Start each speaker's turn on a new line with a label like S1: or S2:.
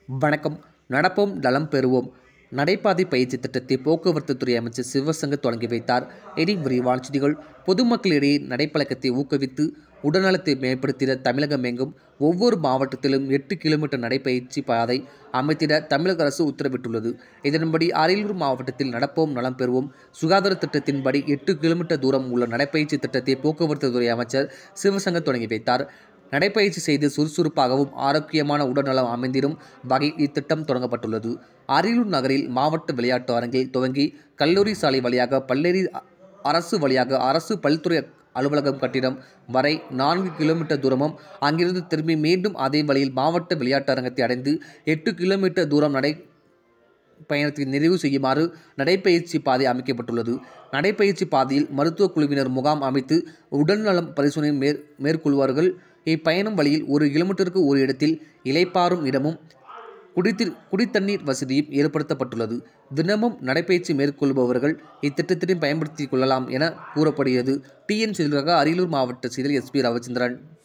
S1: வணக்கம் நடப்போம் நலம் பெறுவோம் நடைபாதை பயிற்சி திட்டத்தை போக்குவரத்து துறை அமைச்சர் சிவசங்க தொடங்கி வைத்தார் இனி விரிவான செய்திகள் பொதுமக்களிடையே நடைப்பழக்கத்தை ஊக்குவித்து உடல்நலத்தை மேம்படுத்திட தமிழகம் எங்கும் ஒவ்வொரு மாவட்டத்திலும் எட்டு கிலோமீட்டர் நடைப்பயிற்சி பாதை அமைத்திட தமிழக அரசு உத்தரவிட்டுள்ளது இதன்படி அரியலூர் மாவட்டத்தில் நடப்போம் நலம் பெறுவோம் சுகாதார திட்டத்தின்படி எட்டு கிலோமீட்டர் தூரம் உள்ள நடைப்பயிற்சி திட்டத்தை போக்குவரத்து துறை அமைச்சர் சிவசங்க தொடங்கி வைத்தார் நடைப்பயிற்சி செய்து சுறுசுறுப்பாகவும் ஆரோக்கியமான உடல்நலம் அமைந்திடும் வகையில் இத்திட்டம் தொடங்கப்பட்டுள்ளது அரியலூர் நகரில் மாவட்ட விளையாட்டு அரங்கில் துவங்கி கல்லூரி சாலை வழியாக பல்லேரி அ- அரசு வழியாக அரசு பல்துறை அலுவலகம் கட்டிடம் வரை நான்கு கிலோமீட்டர் தூரமும் அங்கிருந்து திரும்பி மீண்டும் அதே வழியில் மாவட்ட விளையாட்டு அரங்கத்தை அடைந்து எட்டு கிலோமீட்டர் தூரம் நடை பயணத்தை நிறைவு செய்யுமாறு நடைப்பயிற்சி பாதை அமைக்கப்பட்டுள்ளது நடைப்பயிற்சி பாதையில் மருத்துவ குழுவினர் முகாம் அமைத்து உடல்நலம் பரிசோதனை மேற் மேற்கொள்வார்கள் இப்பயணம் வழியில் ஒரு கிலோமீட்டருக்கு ஒரு இடத்தில் இலைப்பாறும் இடமும் குடித்திர் குடித்தண்ணீர் வசதியும் ஏற்படுத்தப்பட்டுள்ளது தினமும் நடைப்பயிற்சி மேற்கொள்பவர்கள் இத்திட்டத்தினை பயன்படுத்திக் கொள்ளலாம் என கூறப்படுகிறது டிஎன் செய்திகளுக்காக அரியலூர் மாவட்ட செய்தியில் எஸ்பி ரவிச்சந்திரன்